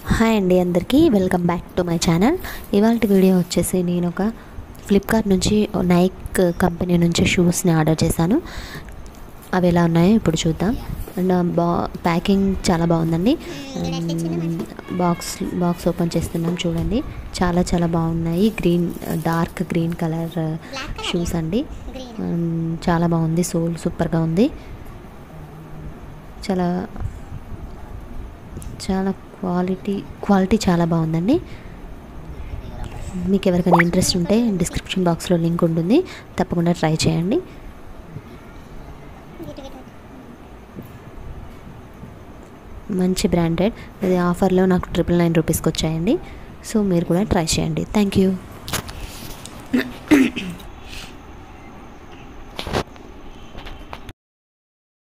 hi అండి అందరికీ welcome back to my channel ఇవాళ వీడియో వచ్చేసి నేను ఒక ఫ్లిప్కార్ట్ నుంచి నైక్ కంపెనీ నుంచి షూస్ని ఆర్డర్ చేశాను అవి ఎలా ఉన్నాయో ఇప్పుడు చూద్దాం అండ్ బా ప్యాకింగ్ చాలా బాగుందండి బాక్స్ బాక్స్ ఓపెన్ చేస్తున్నాం చూడండి చాలా చాలా బాగున్నాయి green dark green colour shoes అండి చాలా బాగుంది సోల్ సూపర్గా ఉంది చాలా చాలా క్వాలిటీ క్వాలిటీ చాలా బాగుందండి మీకు ఎవరికైనా ఇంట్రెస్ట్ ఉంటే డిస్క్రిప్షన్ బాక్స్లో లింక్ ఉంటుంది తప్పకుండా ట్రై చేయండి మంచి బ్రాండెడ్ ఇది ఆఫర్లో నాకు ట్రిపుల్ నైన్ రూపీస్కి వచ్చాయండి సో మీరు కూడా ట్రై చేయండి థ్యాంక్ యూ